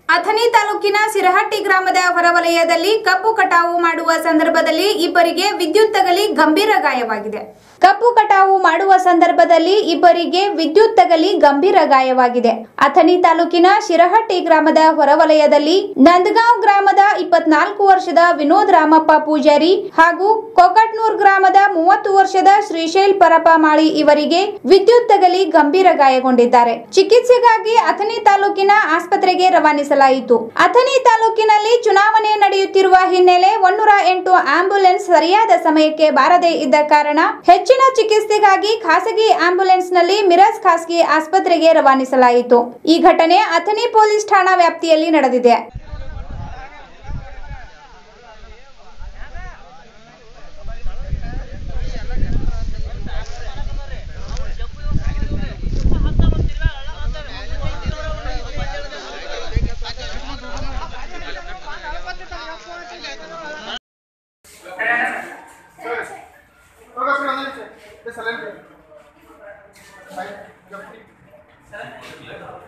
ಅಥಣಿ ತಾಲೂಕಿನ ಸಿರಹಟ್ಟಿ ಗ್ರಾಮದ ಹೊರವಲಯದಲ್ಲಿ ಕಬ್ಬು ಕಟಾವು ಮಾಡುವ ಸಂದರ್ಭದಲ್ಲಿ ಇಬ್ಬರಿಗೆ ವಿದ್ಯುತ್ ತಗಲಿ ಗಂಭೀರ ಗಾಯವಾಗಿದೆ ಕಬ್ಬು ಕಟಾವು ಮಾಡುವ ಸಂದರ್ಭದಲ್ಲಿ ಇಬ್ಬರಿಗೆ ವಿದ್ಯುತ್ ತಗಲಿ ಗಂಭೀರ ಗಾಯವಾಗಿದೆ ಅಥಣಿ ತಾಲೂಕಿನ ಶಿರಹಟ್ಟಿ ಗ್ರಾಮದ ಹೊರವಲಯದಲ್ಲಿ ನಂದಗಾಂವ್ ಗ್ರಾಮದ ಇಪ್ಪತ್ನಾಲ್ಕು ವರ್ಷದ ವಿನೋದ್ ರಾಮಪ್ಪ ಪೂಜಾರಿ ಹಾಗೂ ಕೊಕಟ್ನೂರ್ ಗ್ರಾಮದ ಮೂವತ್ತು ವರ್ಷದ ಶ್ರೀಶೈಲ್ ಪರಪ ಮಾಳಿ ಇವರಿಗೆ ವಿದ್ಯುತ್ ತಗಲಿ ಗಂಭೀರ ಗಾಯಗೊಂಡಿದ್ದಾರೆ ಚಿಕಿತ್ಸೆಗಾಗಿ ಅಥಣಿ ತಾಲೂಕಿನ ಆಸ್ಪತ್ರೆಗೆ ರವಾನಿಸಲಾಯಿತು ಅಥಣಿ ತಾಲೂಕಿನಲ್ಲಿ ಚುನಾವಣೆ ನಡೆಯುತ್ತಿರುವ ಹಿನ್ನೆಲೆ ಒನ್ನೂರ ಎಂಟು ಆಂಬ್ಯುಲೆನ್ಸ್ ಸರಿಯಾದ ಸಮಯಕ್ಕೆ ಬಾರದೇ ಇದ್ದ ಕಾರಣ ಹೆಚ್ಚಿನ ಚಿಕಿತ್ಸೆಗಾಗಿ ಖಾಸಗಿ ಆಂಬ್ಯುಲೆನ್ಸ್ನಲ್ಲಿ ಮಿರಾಜ್ ಖಾಸಗಿ ಆಸ್ಪತ್ರೆಗೆ ರವಾನಿಸಲಾಯಿತು ಈ ಘಟನೆ ಅಥಣಿ ಪೊಲೀಸ್ ಠಾಣಾ ವ್ಯಾಪ್ತಿಯಲ್ಲಿ ನಡೆದಿದೆ ಹೋಗ ಸರ್ ಒಂದೇ ನಿಮಿಷ ಸೈಲೆಂಟ್